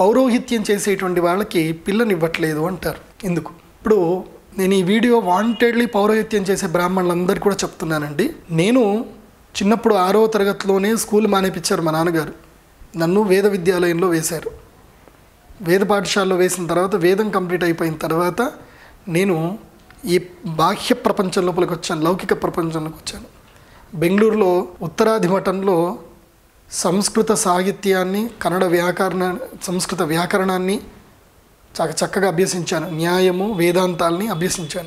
పౌరోహిత్యం చేసేటువంటి వాళ్ళకి పిల్లని ఇవ్వట్లేదు అంటారు ఎందుకు ఇప్పుడు నేను ఈ వీడియో వాంటెడ్లీ పౌరోహిత్యం చేసే బ్రాహ్మణులందరికీ కూడా చెప్తున్నానండి నేను చిన్నప్పుడు ఆరో తరగతిలోనే స్కూల్ మానేపించారు మా నాన్నగారు నన్ను వేద విద్యాలయంలో వేశారు వేద పాఠశాలలో వేసిన తర్వాత వేదం కంప్లీట్ అయిపోయిన తర్వాత నేను ఈ బాహ్య ప్రపంచం లోపలికి వచ్చాను లౌకిక ప్రపంచంలోకి వచ్చాను బెంగళూరులో ఉత్తరాది మఠంలో సంస్కృత సాహిత్యాన్ని కన్నడ వ్యాకరణ సంస్కృత వ్యాకరణాన్ని చాలా చక్కగా అభ్యసించాను న్యాయము వేదాంతాల్ని అభ్యసించాను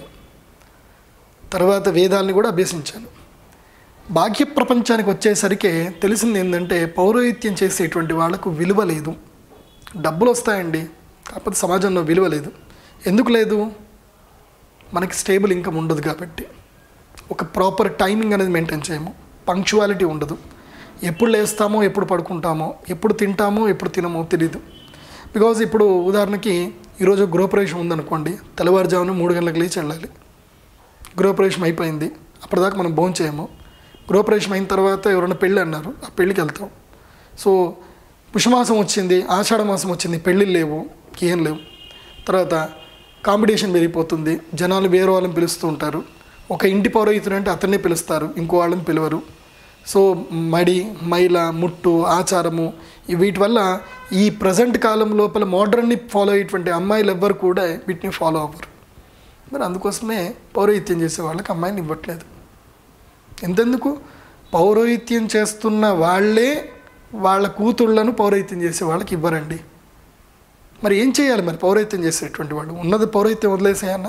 తర్వాత వేదాల్ని కూడా అభ్యసించాను బాహ్య ప్రపంచానికి వచ్చేసరికి తెలిసింది ఏంటంటే పౌరోహిత్యం చేసేటువంటి వాళ్ళకు విలువ లేదు డబ్బులు వస్తాయండి కాకపోతే సమాజంలో విలువ లేదు ఎందుకు లేదు మనకి స్టేబుల్ ఇన్కమ్ ఉండదు కాబట్టి ఒక ప్రాపర్ టైమింగ్ అనేది మెయింటైన్ చేయము పంక్చువాలిటీ ఉండదు ఎప్పుడు లేస్తామో ఎప్పుడు పడుకుంటామో ఎప్పుడు తింటామో ఎప్పుడు తినమో తెలియదు బికాజ్ ఇప్పుడు ఉదాహరణకి ఈరోజు గృహప్రవేశం ఉందనుకోండి తెల్లవారుజామున మూడు గంటలకు లేచి వెళ్ళాలి గృహప్రవేశం అయిపోయింది అప్పటిదాకా మనం భోజనం చేయము గృహప్రవేశం అయిన తర్వాత ఎవరైనా పెళ్ళి అన్నారు ఆ పెళ్ళికి వెళ్తాం సో పుష్యమాసం వచ్చింది ఆషాఢ మాసం వచ్చింది పెళ్ళిళ్ళు లేవు ఏం లేవు తర్వాత కాంపిటీషన్ పెరిగిపోతుంది జనాలు వేరే వాళ్ళని పిలుస్తూ ఉంటారు ఒక ఇంటి పౌరోహితుడు అంటే అతన్నే పిలుస్తారు ఇంకో వాళ్ళని పిలవరు సో మడి మైల ముట్టు ఆచారము ఈ వీటి వల్ల ఈ ప్రజెంట్ కాలం లోపల మోడర్న్ని ఫాలో అయ్యేటువంటి అమ్మాయిలు ఎవ్వరు కూడా వీటిని ఫాలో అవ్వరు మరి అందుకోసమే పౌరోహిత్యం చేసే వాళ్ళకి అమ్మాయిని ఇవ్వట్లేదు ఎంతెందుకు పౌరోహిత్యం చేస్తున్న వాళ్ళే వాళ్ళ కూతుళ్ళను పౌరోహిత్యం చేసే వాళ్ళకి ఇవ్వరండి మరి ఏం చేయాలి మరి పౌరోహిత్యం చేసేటువంటి వాళ్ళు ఉన్నది పౌరోహిత్యం వదిలేసేయన్న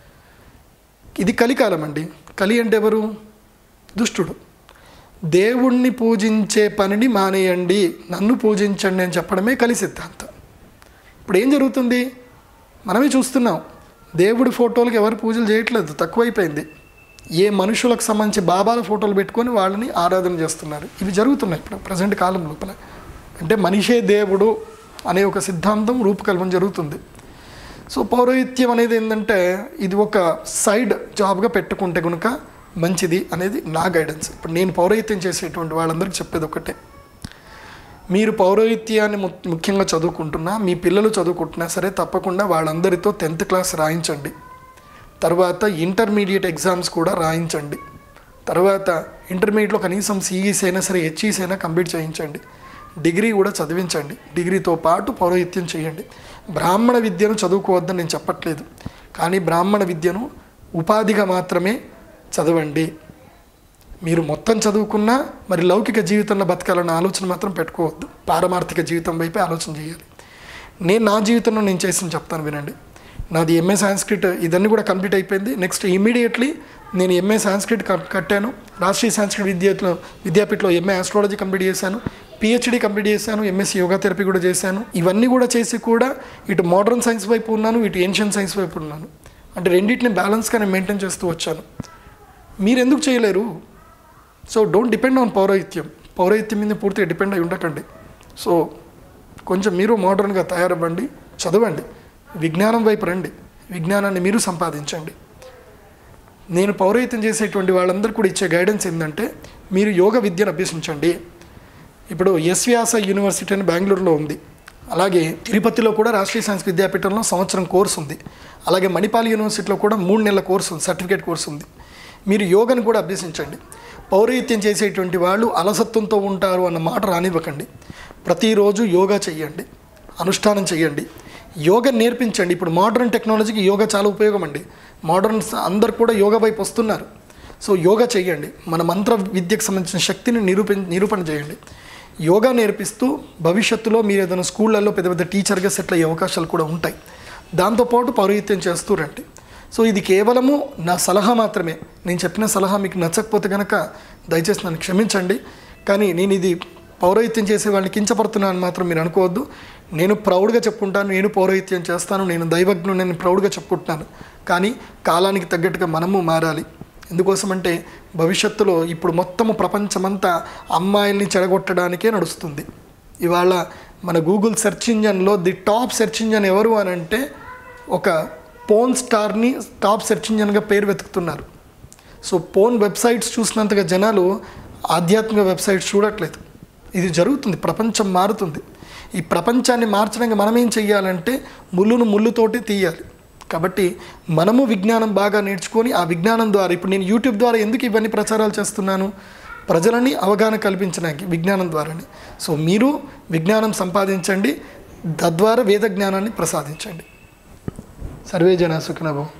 ఇది కలికాలం అండి కలి అంటే ఎవరు దుష్టుడు దేవుణ్ణి పూజించే పనిని మానేయండి నన్ను పూజించండి అని చెప్పడమే కలి సిద్ధాంతం ఇప్పుడు ఏం జరుగుతుంది మనమే చూస్తున్నాం దేవుడి ఫోటోలకి ఎవరు పూజలు చేయట్లేదు తక్కువైపోయింది ఏ మనుషులకు సంబంధించి బాబాల ఫోటోలు పెట్టుకొని వాళ్ళని ఆరాధన చేస్తున్నారు ఇవి జరుగుతున్నాయి ఇప్పుడు ప్రజెంట్ కాలం లోపల అంటే మనిషే దేవుడు అనే ఒక సిద్ధాంతం రూపకల్పన జరుగుతుంది సో పౌరోహిత్యం అనేది ఏంటంటే ఇది ఒక సైడ్ జాబ్గా పెట్టుకుంటే కనుక మంచిది అనేది నా గైడెన్స్ ఇప్పుడు నేను పౌరోహిత్యం చేసేటువంటి వాళ్ళందరికీ చెప్పేది ఒకటే మీరు పౌరోహిత్యాన్ని ము- ముఖ్యంగా చదువుకుంటున్నా మీ పిల్లలు చదువుకుంటున్నా సరే తప్పకుండా వాళ్ళందరితో టెన్త్ క్లాస్ రాయించండి తర్వాత ఇంటర్మీడియట్ ఎగ్జామ్స్ కూడా రాయించండి తర్వాత ఇంటర్మీడియట్లో కనీసం సిఈసీ అయినా సరే హెచ్ఈసీ అయినా కంప్లీట్ చేయించండి డిగ్రీ కూడా చదివించండి డిగ్రీతో పాటు పౌరోహిత్యం చేయండి బ్రాహ్మణ విద్యను చదువుకోవద్దని నేను చెప్పట్లేదు కానీ బ్రాహ్మణ విద్యను ఉపాధిగా మాత్రమే చదవండి మీరు మొత్తం చదువుకున్నా మరి లౌకిక జీవితంలో బతకాలన్న ఆలోచన మాత్రం పెట్టుకోవద్దు పారమార్థిక జీవితం వైపే ఆలోచన చేయాలి నేను నా జీవితంలో నేను చేసిన చెప్తాను వినండి నాది ఎంఏ సాంస్క్రిట్ ఇదన్నీ కూడా కంప్లీట్ అయిపోయింది నెక్స్ట్ ఇమీడియట్లీ నేను ఎంఏ సాంస్క్రిట్ కట్- కట్టాను రాష్ట్రీయ సాంస్క్రిట్ విద్యలో విద్యాపీఠలో ఎంఏ ఆస్ట్రాలజీ కంప్లీట్ చేశాను పిహెచ్డి కంప్లీట్ చేశాను ఎంఎస్సి యోగా థెరపీ కూడా చేశాను ఇవన్నీ కూడా చేసి కూడా ఇటు మోడర్న్ సైన్స్ వైపు ఉన్నాను ఇటు ఏన్షియన్ సైన్స్ వైపు ఉన్నాను అంటే రెండింటిని బ్యాలెన్స్గా నేను మెయింటైన్ చేస్తూ వచ్చాను మీరు ఎందుకు చేయలేరు సో డోంట్ డిపెండ్ ఆన్ పౌరోహిత్యం పౌరోహిత్యం మీద పూర్తిగా డిపెండ్ అయి ఉండకండి సో కొంచెం మీరు మోడర్న్గా తయారవ్వండి చదవండి విజ్ఞానం వైపు రండి విజ్ఞానాన్ని మీరు సంపాదించండి నేను పౌరోహిత్యం చేసేటువంటి వాళ్ళందరికీ కూడా ఇచ్చే గైడెన్స్ ఏంటంటే మీరు యోగ విద్యను అభ్యసించండి ఇప్పుడు ఎస్వ్యాస యూనివర్సిటీ అని బెంగళూరులో ఉంది అలాగే తిరుపతిలో కూడా రాష్ట్రీయ సైన్స్ విద్యాపీఠంలో సంవత్సరం కోర్సు ఉంది అలాగే మణిపాల్ యూనివర్సిటీలో కూడా మూడు నెలల కోర్సు ఉంది సర్టిఫికేట్ కోర్సు ఉంది మీరు యోగాను కూడా అభ్యసించండి పౌరోహిత్యం చేసేటువంటి వాళ్ళు అలసత్వంతో ఉంటారు అన్న మాట రానివ్వకండి ప్రతిరోజు యోగా చెయ్యండి అనుష్ఠానం చేయండి యోగా నేర్పించండి ఇప్పుడు మోడర్న్ టెక్నాలజీకి యోగా చాలా ఉపయోగం అండి మోడర్న్ అందరు కూడా యోగా వైపు వస్తున్నారు సో యోగా చేయండి మన మంత్ర విద్యకు సంబంధించిన శక్తిని నిరూపి నిరూపణ చేయండి యోగా నేర్పిస్తూ భవిష్యత్తులో మీరు ఏదైనా స్కూళ్ళల్లో పెద్ద పెద్ద టీచర్గా సెటిల్ అయ్యే అవకాశాలు కూడా ఉంటాయి దాంతోపాటు పౌరోహిత్యం చేస్తూ రండి సో ఇది కేవలము నా సలహా మాత్రమే నేను చెప్పిన సలహా మీకు నచ్చకపోతే కనుక దయచేసి నన్ను క్షమించండి కానీ నేను ఇది పౌరోహిత్యం చేసే వాళ్ళని కించపడుతున్నాను మాత్రం మీరు అనుకోవద్దు నేను ప్రౌడ్గా చెప్పుకుంటాను నేను పౌరోహిత్యం చేస్తాను నేను దైవజ్ఞు నేను ప్రౌడ్గా చెప్పుకుంటున్నాను కానీ కాలానికి తగ్గట్టుగా మనము మారాలి ఎందుకోసమంటే భవిష్యత్తులో ఇప్పుడు మొత్తము ప్రపంచమంతా అమ్మాయిల్ని చెడగొట్టడానికే నడుస్తుంది ఇవాళ మన గూగుల్ సెర్చ్ ఇంజన్లో ది టాప్ సెర్చ్ ఇంజన్ ఎవరు అని అంటే ఒక పోన్ స్టార్ని టాప్ సెర్చ్ ఇంజన్గా పేరు వెతుకుతున్నారు సో పోన్ వెబ్సైట్స్ చూసినంతగా జనాలు ఆధ్యాత్మిక వెబ్సైట్స్ చూడట్లేదు ఇది జరుగుతుంది ప్రపంచం మారుతుంది ఈ ప్రపంచాన్ని మార్చడానికి మనం ఏం చెయ్యాలంటే ముళ్ళును ముళ్ళుతోటి తీయాలి కాబట్టి మనము విజ్ఞానం బాగా నేర్చుకొని ఆ విజ్ఞానం ద్వారా ఇప్పుడు నేను యూట్యూబ్ ద్వారా ఎందుకు ఇవన్నీ ప్రచారాలు చేస్తున్నాను ప్రజలని అవగాహన కల్పించడానికి విజ్ఞానం ద్వారానే సో మీరు విజ్ఞానం సంపాదించండి తద్వారా వేద జ్ఞానాన్ని ప్రసాదించండి సర్వే జన సుఖినభం